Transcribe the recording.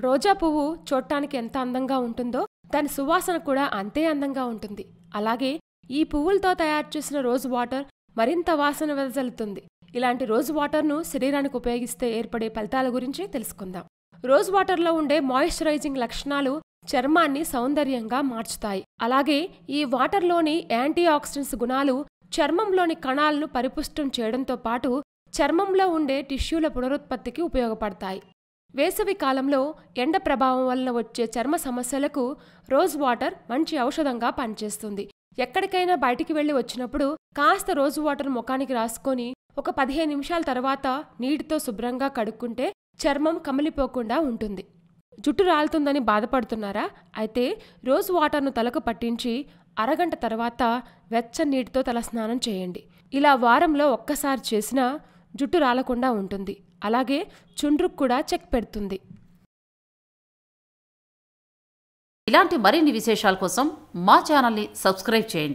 రోజా పువ్వు చూడటానికి ఎంత అందంగా ఉంటుందో దాని సువాసన కూడా అంతే అందంగా ఉంటుంది అలాగే ఈ పువ్వులతో తయారు చేసిన రోజ్ వాటర్ మరింత వాసన వెదజల్లుతుంది ఇలాంటి రోజ్ వాటర్ను శరీరానికి ఉపయోగిస్తే ఏర్పడే ఫలితాల గురించి తెలుసుకుందాం రోజ్ వాటర్లో ఉండే మాయిశ్చరైజింగ్ లక్షణాలు చర్మాన్ని సౌందర్యంగా మార్చుతాయి అలాగే ఈ వాటర్లోని యాంటీ ఆక్సిడెంట్స్ గుణాలు చర్మంలోని కణాలను పరిపుష్టం చేయడంతో పాటు చర్మంలో ఉండే టిష్యూల పునరుత్పత్తికి ఉపయోగపడతాయి వేసవి కాలంలో ఎండ ప్రభావం వలన వచ్చే చర్మ సమస్యలకు రోజ్ వాటర్ మంచి ఔషధంగా పనిచేస్తుంది ఎక్కడికైనా బయటికి వెళ్ళి వచ్చినప్పుడు కాస్త రోజ్ వాటర్ ముఖానికి రాసుకొని ఒక పదిహేను నిమిషాల తర్వాత నీటితో శుభ్రంగా కడుక్కుంటే చర్మం కమిలిపోకుండా ఉంటుంది జుట్టు రాలుతుందని బాధపడుతున్నారా అయితే రోజ్ వాటర్ను తలకు పట్టించి అరగంట తర్వాత వెచ్చని నీటితో తల స్నానం చేయండి ఇలా వారంలో ఒక్కసారి చేసినా జుట్టు రాలకుండా ఉంటుంది అలాగే చుండ్రుకు కూడా చెక్ పెడుతుంది ఇలాంటి మరిన్ని విశేషాల కోసం మా ఛానల్ని సబ్స్క్రైబ్ చేయండి